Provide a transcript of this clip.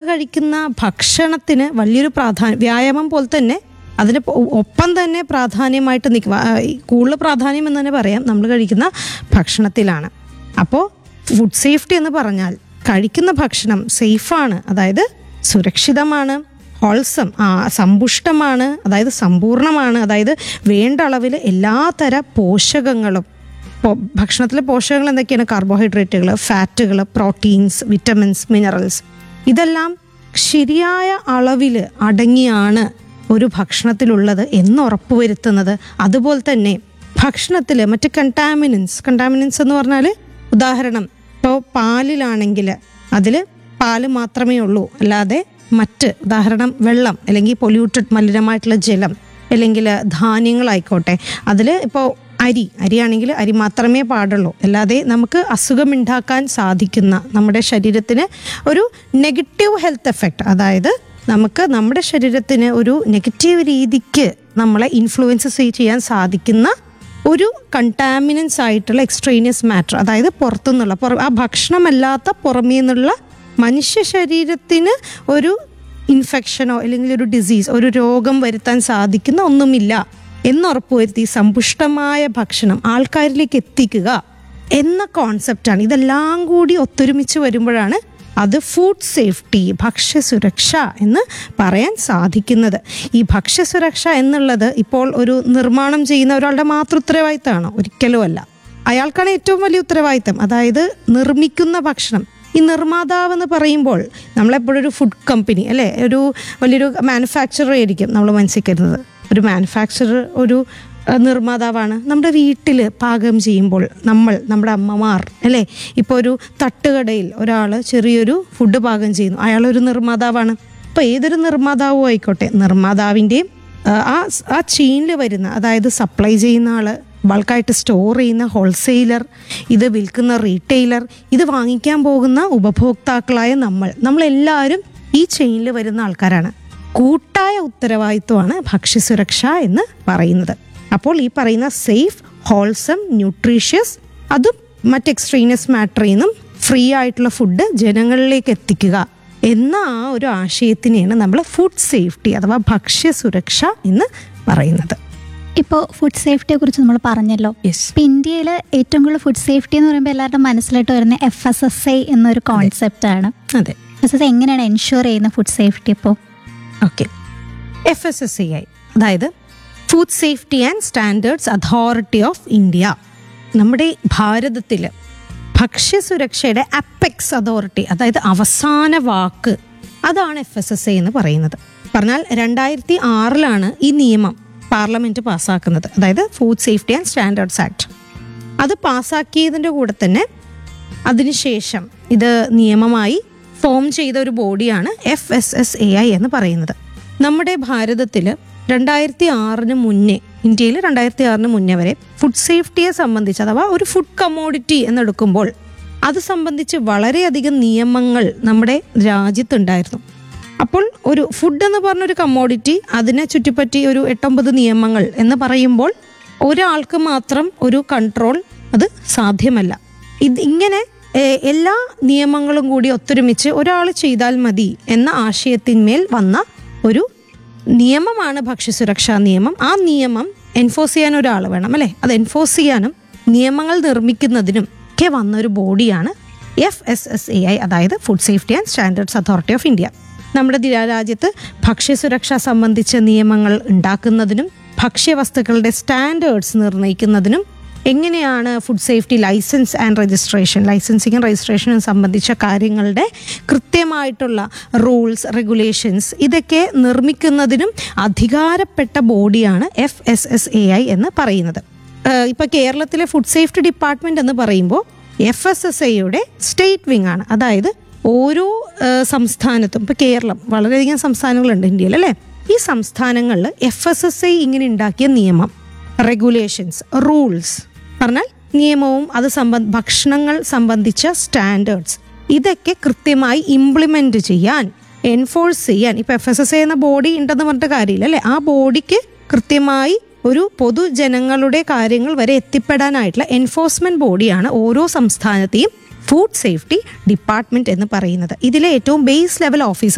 കഴിക്കുന്ന ഭക്ഷണത്തിന് വലിയൊരു പ്രാധാന്യം വ്യായാമം പോലെ തന്നെ അതിന് പൊ- ഒപ്പം തന്നെ പ്രാധാന്യമായിട്ട് നിൽക്കുക കൂടുതൽ പ്രാധാന്യം എന്ന് തന്നെ പറയാം നമ്മൾ കഴിക്കുന്ന ഭക്ഷണത്തിലാണ് അപ്പോൾ ഫുഡ് സേഫ്റ്റി എന്ന് പറഞ്ഞാൽ കഴിക്കുന്ന ഭക്ഷണം സേഫാണ് അതായത് സുരക്ഷിതമാണ് ഹോൾസം ആ സമ്പുഷ്ടമാണ് അതായത് സമ്പൂർണ്ണമാണ് അതായത് വേണ്ട അളവിൽ എല്ലാതര പോഷകങ്ങളും ഇപ്പോൾ ഭക്ഷണത്തിലെ പോഷകങ്ങൾ എന്തൊക്കെയാണ് കാർബോഹൈഡ്രേറ്റുകൾ ഫാറ്റുകൾ പ്രോട്ടീൻസ് വിറ്റമിൻസ് മിനറൽസ് ഇതെല്ലാം ശരിയായ അളവിൽ അടങ്ങിയാണ് ഒരു ഭക്ഷണത്തിലുള്ളത് എന്ന് ഉറപ്പുവരുത്തുന്നത് അതുപോലെ തന്നെ ഭക്ഷണത്തിൽ മറ്റ് കണ്ടാമിനൻസ് കണ്ടാമിനൻസ് എന്ന് പറഞ്ഞാൽ ഉദാഹരണം ഇപ്പോൾ പാലിലാണെങ്കിൽ അതിൽ പാല് മാത്രമേ ഉള്ളൂ അല്ലാതെ മറ്റ് ഉദാഹരണം വെള്ളം അല്ലെങ്കിൽ പൊല്യൂട്ടഡ് മലിനമായിട്ടുള്ള ജലം അല്ലെങ്കിൽ ധാന്യങ്ങളായിക്കോട്ടെ അതിൽ ഇപ്പോൾ അരി അരിയാണെങ്കിൽ അരി മാത്രമേ പാടുള്ളൂ അല്ലാതെ നമുക്ക് അസുഖമുണ്ടാക്കാൻ സാധിക്കുന്ന നമ്മുടെ ശരീരത്തിന് ഒരു നെഗറ്റീവ് ഹെൽത്ത് എഫക്റ്റ് അതായത് നമുക്ക് നമ്മുടെ ശരീരത്തിന് ഒരു നെഗറ്റീവ് രീതിക്ക് നമ്മളെ ഇൻഫ്ലുവൻസ് ചെയ്യാൻ സാധിക്കുന്ന ഒരു കണ്ടാമിനൻസ് ആയിട്ടുള്ള എക്സ്ട്രേനിയസ് മാറ്റർ അതായത് പുറത്തുനിന്നുള്ള പുറ ആ ഭക്ഷണമല്ലാത്ത പുറമേ നിന്നുള്ള മനുഷ്യ ശരീരത്തിന് ഒരു ഇൻഫെക്ഷനോ അല്ലെങ്കിൽ ഒരു ഡിസീസ് ഒരു രോഗം വരുത്താൻ സാധിക്കുന്ന ഒന്നുമില്ല എന്നുറപ്പുവരുത്തി സമ്പുഷ്ടമായ ഭക്ഷണം ആൾക്കാരിലേക്ക് എത്തിക്കുക എന്ന കോൺസെപ്റ്റാണ് ഇതെല്ലാം കൂടി ഒത്തൊരുമിച്ച് വരുമ്പോഴാണ് അത് ഫുഡ് സേഫ്റ്റി ഭക്ഷ്യസുരക്ഷ എന്ന് പറയാൻ സാധിക്കുന്നത് ഈ ഭക്ഷ്യസുരക്ഷ എന്നുള്ളത് ഇപ്പോൾ ഒരു നിർമ്മാണം ചെയ്യുന്ന ഒരാളുടെ മാത്രം ഉത്തരവാദിത്തമാണോ ഒരിക്കലും അല്ല അയാൾക്കാണ് ഏറ്റവും വലിയ ഉത്തരവാദിത്തം അതായത് നിർമ്മിക്കുന്ന ഭക്ഷണം ഈ നിർമ്മാതാവ് എന്ന് പറയുമ്പോൾ നമ്മളെപ്പോഴും ഒരു ഫുഡ് കമ്പനി അല്ലേ ഒരു വലിയൊരു മാനുഫാക്ചറർ ആയിരിക്കും നമ്മൾ മനസ്സിൽ കരുതുന്നത് ഒരു മാനുഫാക്ചറർ ഒരു അഹ് നിർമ്മാതാവാണ് നമ്മുടെ വീട്ടിൽ പാകം ചെയ്യുമ്പോൾ നമ്മൾ നമ്മുടെ അമ്മമാർ അല്ലേ ഇപ്പോൾ ഒരു തട്ടുകടയിൽ ഒരാൾ ചെറിയൊരു ഫുഡ് പാകം ചെയ്യുന്നു അയാളൊരു നിർമ്മാതാവാണ് അപ്പോൾ ഏതൊരു നിർമ്മാതാവും ആയിക്കോട്ടെ നിർമ്മാതാവിൻ്റെയും ആ ആ ചെയിനിൽ വരുന്ന അതായത് സപ്ലൈ ചെയ്യുന്ന ആൾ ബൾക്കായിട്ട് സ്റ്റോർ ചെയ്യുന്ന ഹോൾസെയിലർ ഇത് വിൽക്കുന്ന റീറ്റെയിലർ ഇത് വാങ്ങിക്കാൻ പോകുന്ന ഉപഭോക്താക്കളായ നമ്മൾ നമ്മളെല്ലാവരും ഈ ചെയിനിൽ വരുന്ന ആൾക്കാരാണ് കൂട്ടായ ഉത്തരവാദിത്വമാണ് ഭക്ഷ്യസുരക്ഷ എന്ന് പറയുന്നത് അപ്പോൾ ഈ പറയുന്ന സേഫ് ഹോൾസം ന്യൂട്രീഷ്യസ് അതും മറ്റ് എക്സ്ട്രീനിയസ് മാറ്ററിൽ നിന്നും ഫ്രീ ആയിട്ടുള്ള ഫുഡ് ജനങ്ങളിലേക്ക് എത്തിക്കുക എന്ന ആ ഒരു ആശയത്തിനെയാണ് നമ്മൾ ഫുഡ് സേഫ്റ്റി അഥവാ ഭക്ഷ്യസുരക്ഷ എന്ന് പറയുന്നത് ഇപ്പോൾ ഫുഡ് സേഫ്റ്റിയെ കുറിച്ച് നമ്മൾ പറഞ്ഞല്ലോ യെസ് ഇപ്പം ഇന്ത്യയിൽ ഏറ്റവും കൂടുതൽ ഫുഡ് സേഫ്റ്റി എന്ന് പറയുമ്പോൾ എല്ലാവരുടെ മനസ്സിലായിട്ട് വരുന്ന എഫ് എസ് എസ് ഐ എന്നൊരു കോൺസെപ്റ്റ് ആണ് അതെ എഫ് എസ് എസ് ഐ എങ്ങനെയാണ് എൻഷുർ ചെയ്യുന്ന ഫുഡ് സേഫ്റ്റി ഇപ്പോൾ okay F S S I അതായത് food safety and standards authority of India നമ്മുടെ ഭാരതത്തിൽ ഭക്ഷ്യസുരക്ഷയുടെ അപ്പെക്സ് അതോറിറ്റി അതായത് അവസാന വാക്ക് അതാണ് എഫ് എസ് എസ് ഐ എന്ന് പറയുന്നത് പറഞ്ഞാൽ രണ്ടായിരത്തി ആറിലാണ് ഈ നിയമം പാർലമെന്റ് പാസ്സാക്കുന്നത് അതായത് food safety and standards act അത് പാസ്സാക്കിയതിൻ്റെ കൂടെ തന്നെ അതിനുശേഷം ഇത് നിയമമായി ഫോം ചെയ്ത ഒരു ബോഡിയാണ് F S S A I എന്ന് പറയുന്നത് നമ്മുടെ ഭാരതത്തിൽ രണ്ടായിരത്തി ആറിന് മുന്നേ ഇന്ത്യയിൽ രണ്ടായിരത്തി ആറിന് മുന്നേ വരെ ഫുഡ് സേഫ്റ്റിയെ സംബന്ധിച്ച് അഥവാ ഒരു ഫുഡ് കമ്മോഡിറ്റി എന്നെടുക്കുമ്പോൾ അത് സംബന്ധിച്ച് വളരെയധികം നിയമങ്ങൾ നമ്മുടെ രാജ്യത്തുണ്ടായിരുന്നു അപ്പോൾ ഒരു ഫുഡ് എന്ന് പറഞ്ഞൊരു കമ്മോഡിറ്റി അതിനെ ചുറ്റിപ്പറ്റി ഒരു എട്ടൊമ്പത് നിയമങ്ങൾ എന്ന് പറയുമ്പോൾ ഒരാൾക്ക് മാത്രം ഒരു കൺട്രോൾ അത് സാധ്യമല്ല ഇത് ഇങ്ങനെ ഏഹ്, എല്ലാ നിയമങ്ങളും കൂടി ഒത്തൊരുമിച്ച് ഒരാൾ ചെയ്താൽ മതി എന്ന ആശയത്തിന്മേൽ വന്ന ഒരു നിയമമാണ് ഭക്ഷ്യസുരക്ഷാ നിയമം ആ നിയമം എൻഫോഴ്സ് ചെയ്യാൻ ഒരാൾ വേണം അല്ലേ അത് എൻഫോഴ്സ് ചെയ്യാനും നിയമങ്ങൾ നിർമ്മിക്കുന്നതിനും ഒക്കെ വന്ന ഒരു ബോഡിയാണ് F S S A I അതായത് food safety and standards authority of India നമ്മുടെ ദി- രാജ്യത്ത് ഭക്ഷ്യസുരക്ഷ സംബന്ധിച്ച നിയമങ്ങൾ ഉണ്ടാക്കുന്നതിനും ഭക്ഷ്യവസ്തുക്കളുടെ സ്റ്റാൻഡേർഡ്സ് നിർണ്ണയിക്കുന്നതിനും എങ്ങനെയാണ് food safety license and registration ലൈസൻസിങ്ങും രജിസ്ട്രേഷനും സംബന്ധിച്ച കാര്യങ്ങളുടെ കൃത്യമായിട്ടുള്ള റൂൾസ് റെഗുലേഷൻസ് ഇതൊക്കെ നിർമ്മിക്കുന്നതിനും അധികാരപ്പെട്ട ബോഡിയാണ് F S S A I എന്ന് പറയുന്നത് ഏഹ് ഇപ്പൊ കേരളത്തിലെ ഫുഡ് സേഫ്റ്റി ഡിപ്പാർട്ട്മെന്റ് എന്ന് പറയുമ്പോൾ എഫ് എസ് എസ് ഐയുടെ സ്റ്റേറ്റ് വിങ് ആണ് അതായത് ഓരോ ഏഹ് സംസ്ഥാനത്തും ഇപ്പൊ കേരളം വളരെയധികം സംസ്ഥാനങ്ങളുണ്ട് ഇന്ത്യയിൽ അല്ലേ ഈ സംസ്ഥാനങ്ങളിൽ എഫ് എസ് എസ് ഐ ഇങ്ങനെ ഉണ്ടാക്കിയ നിയമം റെഗുലേഷൻസ് റൂൾസ് പറഞ്ഞാൽ നിയമവും അത് സംബന്ധ ഭക്ഷണങ്ങൾ സംബന്ധിച്ച സ്റ്റാൻഡേർഡ്സ് ഇതൊക്കെ കൃത്യമായി ഇംപ്ലിമെന്റ് ചെയ്യാൻ എൻഫോഴ്സ് ചെയ്യാൻ ഇപ്പൊ എഫ് എസ് എസ് എന്ന ബോഡി ഉണ്ടെന്ന് പറഞ്ഞിട്ട് കാര്യമില്ല അല്ലെ ആ ബോഡിക്ക് കൃത്യമായി ഒരു പൊതുജനങ്ങളുടെ കാര്യങ്ങൾ വരെ എത്തിപ്പെടാനായിട്ടുള്ള എൻഫോഴ്സ്മെന്റ് ബോഡിയാണ് ഓരോ സംസ്ഥാനത്തെയും ഫുഡ് സേഫ്റ്റി ഡിപ്പാർട്ട്മെന്റ് എന്ന് പറയുന്നത് ഇതിലെ ഏറ്റവും ബേസ് ലെവൽ ഓഫീസർ